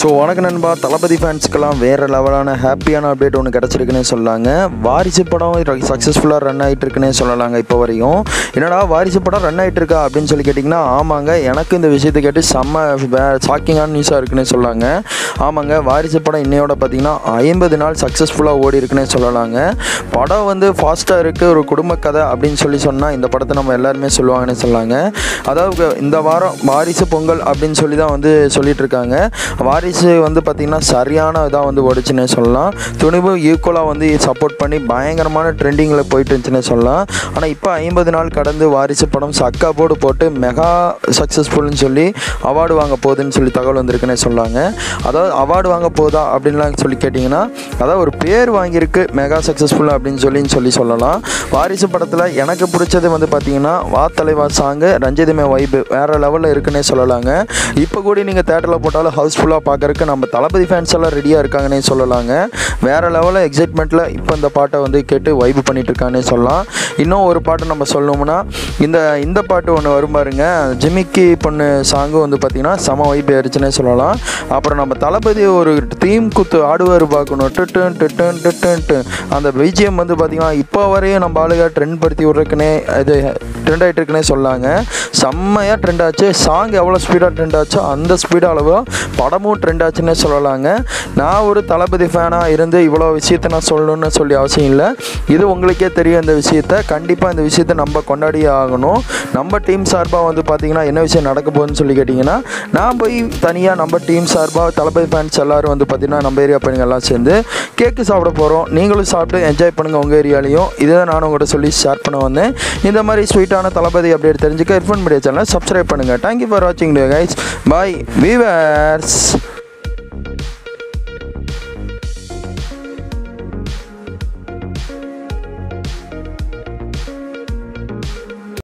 so வணக்கம் நண்பா தளபதி ஃபேன்ஸ்க்கெல்லாம் வேறு லெவலான ஹாப்பியான அப்டேட் ஒன்று கிடச்சிருக்குன்னே சொல்லாங்க வாரிசு படம் சக்ஸஸ்ஃபுல்லாக ரன் ஆகிட்டு இருக்குன்னே சொல்லலாங்க இப்போ வரையும் என்னடா வாரிசு படம் ரன் ஆகிட்டு இருக்கா அப்படின்னு சொல்லி கேட்டிங்கன்னா ஆமாங்க எனக்கு இந்த விஷயத்தை கேட்டு செம்ம ஷாக்கிங்கான நியூஸாக இருக்குன்னே சொல்லாங்க ஆமாங்க வாரிசு படம் இன்னையோட பார்த்தீங்கன்னா ஐம்பது நாள் சக்ஸஸ்ஃபுல்லாக ஓடி இருக்குன்னே சொல்லலாங்க படம் வந்து ஃபாஸ்ட்டாக இருக்குது ஒரு குடும்ப கதை அப்படின்னு சொல்லி சொன்னால் இந்த படத்தை நம்ம எல்லாருமே சொல்லுவாங்கன்னு சொல்லாங்க அதாவது இந்த வாரம் வாரிசு பொங்கல் அப்படின்னு சொல்லி தான் வந்து சொல்லிட்டு இருக்காங்க வாரிசு வந்து பார்த்திங்கன்னா சரியான இதாக வந்து ஓடிச்சுன்னே சொல்லலாம் துணிவு ஈக்குவலாக வந்து சப்போர்ட் பண்ணி பயங்கரமான ட்ரெண்டிங்கில் போயிட்டு இருந்துச்சுன்னே சொல்லலாம் ஆனால் இப்போ ஐம்பது நாள் கடந்து வாரிசு படம் சக்கா போர்டு போட்டு மெகா சக்ஸஸ்ஃபுல்னு சொல்லி அவார்டு வாங்க போகுதுன்னு சொல்லி தகவல் வந்திருக்குன்னே சொல்லாங்க அதாவது அவார்டு வாங்க போதா அப்படின்லாம் சொல்லி கேட்டிங்கன்னா அதாவது ஒரு பேர் வாங்கியிருக்கு மெகா சக்ஸஸ்ஃபுல் அப்படின்னு சொல்லி சொல்லி சொல்லலாம் வாரிசு படத்தில் எனக்கு பிடிச்சது வந்து பார்த்தீங்கன்னா வா தலைவா சாங்கு ரஞ்சிதமே வைப்பு வேறு லெவலில் இருக்குன்னே சொல்லலாங்க இப்போ கூட நீங்கள் தேட்டரில் போட்டாலும் ஹவுஸ்ஃபுல்லாக பார்க்கறக்கு நம்ம தளபதி ஃபேன்ஸ் எல்லாம் ரெடியாக இருக்காங்கன்னே சொல்லலாங்க வேறு லெவலில் எக்ஸைட்மெண்ட்டில் இப்போ இந்த பாட்டை வந்து கேட்டு வைப்பு பண்ணிட்டு இருக்காங்கன்னே சொல்லலாம் இன்னும் ஒரு பாட்டு நம்ம சொல்லணும்னா இந்த இந்த பாட்டு ஒன்று வரும் பாருங்க ஜிமிக்கி பொண்ணு சாங்கும் வந்து பார்த்திங்கன்னா செம வைப்பு ஆயிடுச்சுன்னே சொல்லலாம் அப்புறம் நம்ம தளபதி ஒரு தீம் குத்து ஆடுவார் பார்க்கணும் டுட்டன் டுட்டன் டுட்டன் அந்த பிஜிஎம் வந்து பார்த்திங்கன்னா இப்போ வரையும் நம்ம ஆளுக ட்ரெண்ட் படுத்தி விட்றக்குனே இது ட்ரெண்ட் ஆகிட்டு இருக்குன்னே சொல்லாங்க செம்மையாக ட்ரெண்ட் ஆச்சு சாங் எவ்வளோ ஸ்பீடாக ட்ரெண்ட் ஆச்சோ அந்த ஸ்பீடு அளவு படமும் ட்ரெண்ட் ஆச்சுன்னே சொல்லலாங்க நான் ஒரு தளபதி ஃபேனாக இருந்து இவ்வளோ விஷயத்தை நான் சொல்லணும்னு சொல்லி அவசியம் இல்லை இது உங்களுக்கே தெரியும் இந்த விஷயத்த கண்டிப்பாக இந்த விஷயத்தை நம்ம கொண்டாடியே ஆகணும் நம்ம டீம் சார்பாக வந்து பார்த்திங்கன்னா என்ன விஷயம் நடக்க போகுதுன்னு சொல்லி கேட்டிங்கன்னா நான் போய் தனியாக நம்ம டீம் சார்பாக தளபதி ஃபேன்ஸ் எல்லோரும் வந்து பார்த்திங்கன்னா நம்ம ஏரியா பையங்க எல்லாம் சேர்ந்து கேக்கு சாப்பிட போகிறோம் நீங்களும் சாப்பிட்டு என்ஜாய் பண்ணுங்கள் உங்கள் ஏரியாலையும் இதை தான் நானும் உங்கள்கிட்ட சொல்லி ஷேர் பண்ண வந்தேன் இந்த மாதிரி ஸ்வீட்டான தளபதி அப்டேட் தெரிஞ்சுக்க ஹெட்ஃபோன் மீடியா சேனலை சப்ஸ்கிரைப் பண்ணுங்கள் தேங்க்யூ ஃபார் வாட்சிங் கைஸ் பாய் வீவர்ஸ்